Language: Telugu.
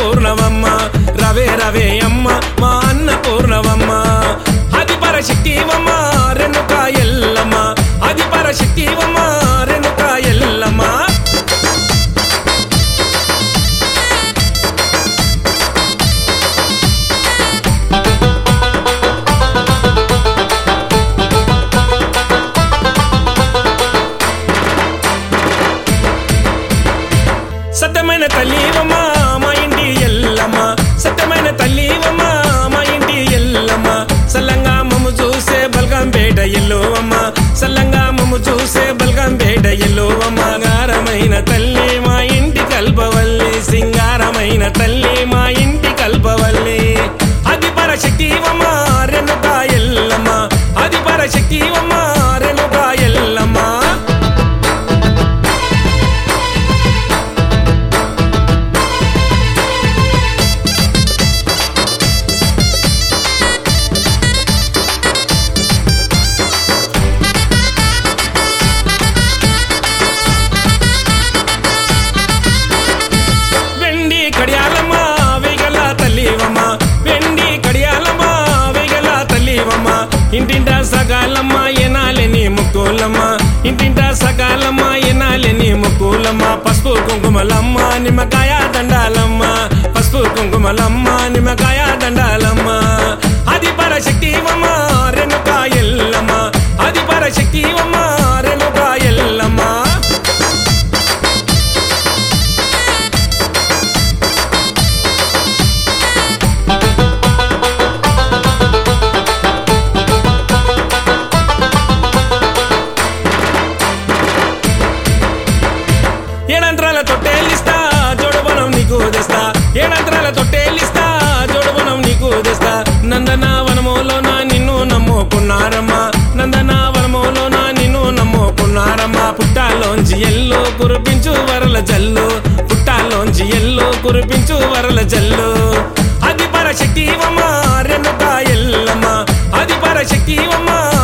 పూర్ణవమ్మ రవే రవే అమ్మ మా అన్న పూర్ణవమ్మ అది పరశక్తివమ్మ రెనుక ఎల్లమ్మ అది పరశక్తివమ్మ రెనుక ఎల్లమ్మ సత్యమైన తల్లివమ్మ మా ఇంటి ఎల్లమ్మ సత్యమైన తల్లివమ్మ మా ఇంటి ఎల్లమ్మ సల్లంగా మమ్ము చూసే బల్గంపేట ఎల్లోవమ్మ సల్లంగా మమ్ము చూసే బల్గంపేట ఎల్లోవమ్మ గారమైన తల్లి మా ఇంటి కల్పవల్లి సింగారమైన తల్లి మా ఇంటి కల్పవల్లి అది పరశక్తివమ్మ రెనుక ఎల్లమ్మ అది పరశక్తివమ్మ రెనుక ఎల్లమ్మ వెండి కడియాలమ్మ వేగల తల్లివమ్మ వెండి కడియాలమ్మ వేగల తల్లివమ్మ ఇంటింట సగాలమ్మ ఎనాలని ముక్కులమ్మ ఇంటింట సగాలమ్మ ఎనాలని ముక్కులమ్మ పసుపు కుంకుమలమ్మ నిమ్మకాయ దండాలమ్మ పసుపు కుంకుమలమ్మ నిమ్మకాయ దండాలమ్మ అది పరశక్తివమ్మ రెనుక ఎల్లమ్మ అది పరశక్తివమ్మ రెనుక ఎల్లమ్మ ఏడంత్రాల తొట్టేలిస్తా జోడుబనం నీకు తెస్తా ఏడంత్రాల తొట్టేలిస్తా జోడుబనం నీకు తెస్తా నందన వనములోన నిన్ను నమ్ముకున్నారమ్మా నందన వనములోన నిన్ను నమ్ముకున్నారమ్మా పుట్టాలోంచి ఎల్లు కురిపించు వరల జల్లు పుట్టాలోంచి ఎల్లు కురిపించు వరల జల్లు అది పరశక్తివమ్మ రెనుక ఎల్లమ్మ అది పరశక్తివమ్మ